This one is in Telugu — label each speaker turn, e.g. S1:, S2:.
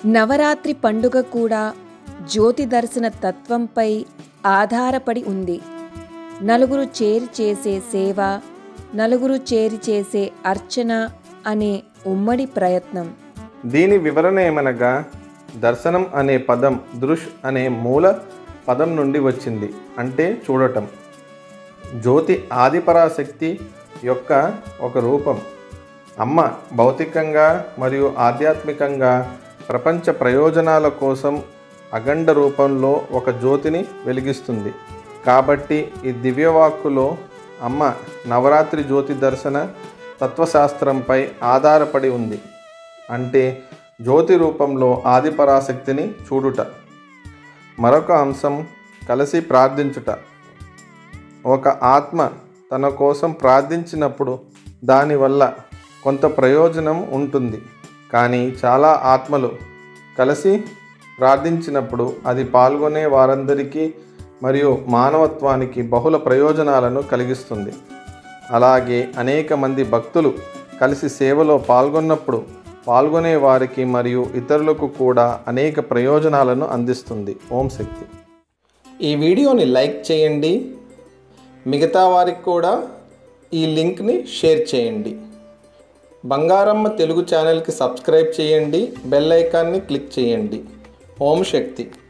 S1: నవరాత్రి పండుగ కూడా జ్యోతి దర్శన తత్వంపై ఆధారపడి ఉంది నలుగురు చేరి చేసే సేవ నలుగురు చేరి చేసే అర్చన అనే ఉమ్మడి ప్రయత్నం
S2: దీని వివరణ ఏమనగా దర్శనం అనే పదం దృష్ అనే మూల పదం నుండి వచ్చింది అంటే చూడటం జ్యోతి ఆదిపరాశక్తి యొక్క ఒక రూపం అమ్మ భౌతికంగా మరియు ఆధ్యాత్మికంగా ప్రపంచ ప్రయోజనాల కోసం అఖండ రూపంలో ఒక జ్యోతిని వెలిగిస్తుంది కాబట్టి ఈ దివ్యవాక్కులో అమ్మ నవరాత్రి జ్యోతి దర్శన తత్వశాస్త్రంపై ఆధారపడి ఉంది అంటే జ్యోతి రూపంలో ఆదిపరాశక్తిని చూడుట మరొక అంశం కలిసి ప్రార్థించుట ఒక ఆత్మ తన కోసం ప్రార్థించినప్పుడు దానివల్ల కొంత ప్రయోజనం ఉంటుంది కానీ చాలా ఆత్మలు కలిసి ప్రార్థించినప్పుడు అది పాల్గొనే వారందరికీ మరియు మానవత్వానికి బహుళ ప్రయోజనాలను కలిగిస్తుంది అలాగే అనేక మంది భక్తులు కలిసి సేవలో పాల్గొన్నప్పుడు పాల్గొనే వారికి మరియు ఇతరులకు కూడా అనేక ప్రయోజనాలను అందిస్తుంది ఓం శక్తి ఈ వీడియోని లైక్ చేయండి మిగతా వారికి కూడా ఈ లింక్ని షేర్ చేయండి బంగారమ్మ తెలుగు ఛానల్కి సబ్స్క్రైబ్ చేయండి బెల్ ఐకాన్ని క్లిక్ చేయండి ఓం శక్తి